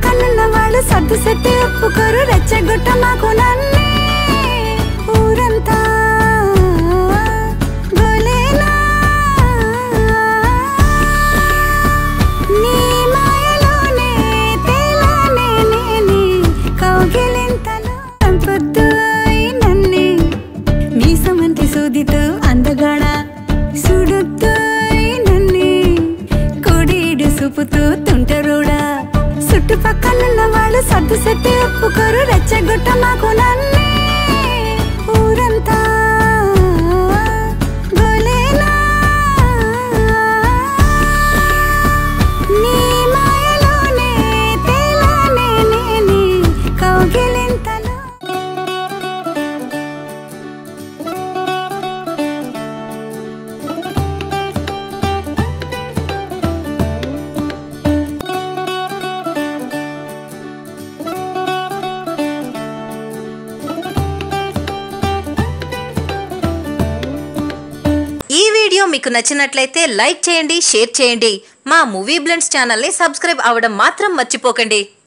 చుట్టుపక్కల వాళ్ళు సర్దు సత్తి ఒప్పుకోరు రెచ్చగొట్ట మాకు నన్నే ఊరంతా గోలేనా నీ మాయలోనే తేలానే నేనే కౌగిలింతలో చంపొద్దు ఈ నన్నే మీసమంటి సూదితో అందగాడ సుడొద్దు ఈ నన్నే కొడీడు సుపుతూ తుంటరుడా చుట్టుపక్కల వాళ్ళు సర్దు సత్తి ఒప్పుకోరు రెచ్చగొట్ట మాకు నన్నే ఊరంతా గోలేనా నీ మాయలోనే తేలానే నేనే కౌగిలింతలో ఈ వీడియో మీకు నచ్చినట్లయితే లైక్ చేయండి షేర్ చేయండి మా మూవీ బ్లెండ్స్ ఛానల్ని సబ్స్క్రైబ్ అవ్వడం మాత్రం మర్చిపోకండి